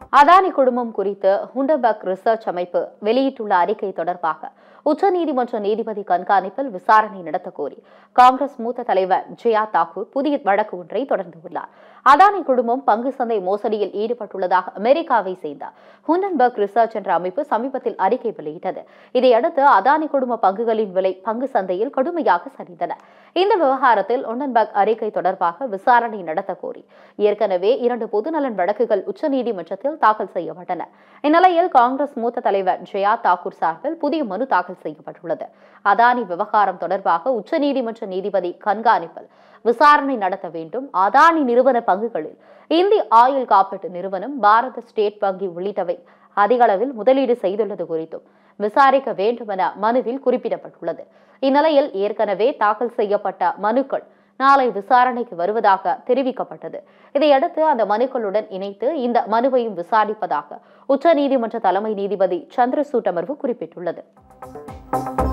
அதானி குடும்பம் குறித்து ஹுண்டபக் ரிசர்ச் அமைப்பு வெளியிட்டுள்ள அறிக்கை தொடர்பாக உச்சநீதிமன்ற நீதிபதி கண்காணிப்பில் விசாரணை நடத்த கோரி காங்கிரஸ் மூத்த தலைவர் ஜெயா தாக்கூர் புதிய வழக்கு ஒன்றை தொடர்ந்துள்ளார் அதானி குடும்பம் பங்கு சந்தை மோசடியில் ஈடுபட்டுள்ளதாக அமெரிக்காவை சேர்ந்த ஹுண்டன்பர்க் ரிசர்ச் என்ற அமைப்பு சமீபத்தில் அறிக்கை வெளியிட்டது இதையடுத்து அதானி குடும்ப பங்குகளின் விலை பங்கு சந்தையில் கடுமையாக சரிந்தன இந்த விவகாரத்தில் ஹுண்டன்பர்க் அறிக்கை தொடர்பாக விசாரணை நடத்த கோரி ஏற்கனவே இரண்டு பொதுநலன் வழக்குகள் உச்சநீதிமன்றத்தில் தாக்கல் செய்யப்பட்டன இந்நிலையில் காங்கிரஸ் மூத்த தலைவர் ஜெயா தாக்கூர் சார்பில் புதிய மனு தாக்கல் செய்யப்பட்டுள்ளது அதானி விவகாரம் தொடர்பாக உச்சநீதிமன்ற நீதிபதி கண்காணிப்பில் விசாரணை நடத்த வேண்டும் அதானி நிறுவன பங்குகளில் இந்திய ஆயுள் காப்பீட்டு நிறுவனம் பாரத ஸ்டேட் வங்கி உள்ளிட்டவை அதிக அளவில் முதலீடு செய்துள்ளது குறித்தும் விசாரிக்க வேண்டும் என மனுவில் குறிப்பிடப்பட்டுள்ளது இந்நிலையில் ஏற்கனவே தாக்கல் செய்யப்பட்ட மனுக்கள் நாளை விசாரணைக்கு வருவதாக தெரிவிக்கப்பட்டது இதையடுத்து அந்த மனுக்களுடன் இணைத்து இந்த மனுவையும் விசாரிப்பதாக உச்சநீதிமன்ற தலைமை நீதிபதி சந்திரசூட் அமர்வு குறிப்பிட்டுள்ளது